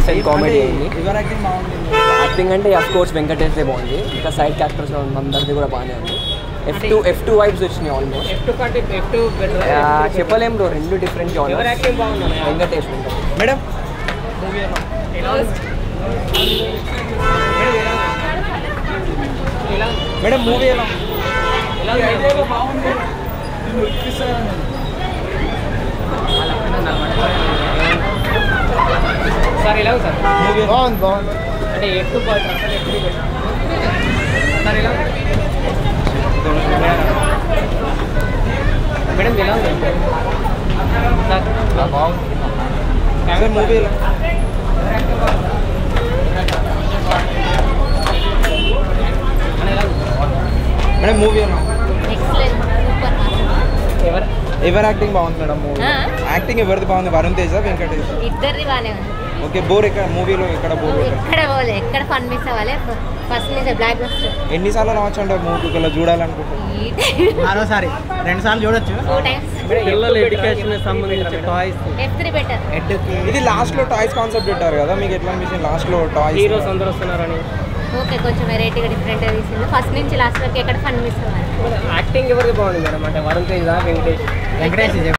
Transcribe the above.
Decent comedy అయింది ఎవరు acting బాగుంది యాక్టింగ్ అంటే అఫ్ కోర్స్ వెంకటేష్దే బాగుంది ఇంకా సైడ్ క్యారెక్టర్స్ అందరిది కూడా బాగానే ఉంది F two F two vibes వచ్చినాయి ఆల్మోస్ట్ ఎఫ్ టూ కంటే ఎఫ్ టూ బెటర్ చెప్పలేం బ్రో రెండు డిఫరెంట్ ఎవరు జానర్స్ యాక్టింగ్ బాగుంది వెంకటేష్ వెంకటేష్ మేడం ఎలా ఉంది? ఎలా ఉంది? మేడం మూవీ ఎలా ఎలా ఉంది? బాగుంది సార్ ఎలా ఉంది సార్ మూవీ బాగుంది బాగుంది అంటే F two better F two better sir ఎలా ఉంది మేడం ఎలా ఉంది సార్ బాగుంది సార్ మూవీ ఎలా అని ఎలా ఉంది మేడం మూవీ ఎలా ఎక్సలెంట్ సూపర్ ఎవరు ఎవరు యాక్టింగ్ బాగుంది మేడం మూవీ ఆ? యాక్టింగ్ ఎవరిది బాగుంది వరుణ్ తేజ వెంకటేష్ ఇద్దరిది బాగానే ఉంది ఓకే బోర్ ఎక్కడ మూవీలో ఎక్కడ బోర్ ఎక్కడ పోలే ఎక్కడ ఫన్ మిస్ అవ్వాలి ఫస్ట్ నుంచి బ్లాక్ బస్టర్ ఎన్నిసార్లు రావచ్చు అంటారు మూవీ ఇలా చూడాలనుకుంటున్నారు మరోసారి రెండు సార్లు చూడొచ్చు టూ టైమ్స్ పిల్లల ఎడ్యుకేషన్ సంబంధించిన టాయ్స్ ఎఫ్ త్రీ బెటర్ హెడ్కి ఇది లాస్ట్ లో టాయ్స్ కాన్సెప్ట్ పెట్టారు కదా మీకు ఎట్లా అనిపించింది లాస్ట్ లో టాయ్స్ హీరోస్ అందరూ వస్తున్నారని ఓకే కొంచెం వెరైటీగా డిఫరెంట్గా తీసింది ఫస్ట్ నుంచి లాస్ట్ వరకు ఎక్కడ ఫన్ మిస్ అవ్వాలి యాక్టింగ్ ఎవరిది బాగుంది మేడం అంటే వరుణ్ తేజ్ వెంకటేష్ వెంకటేష్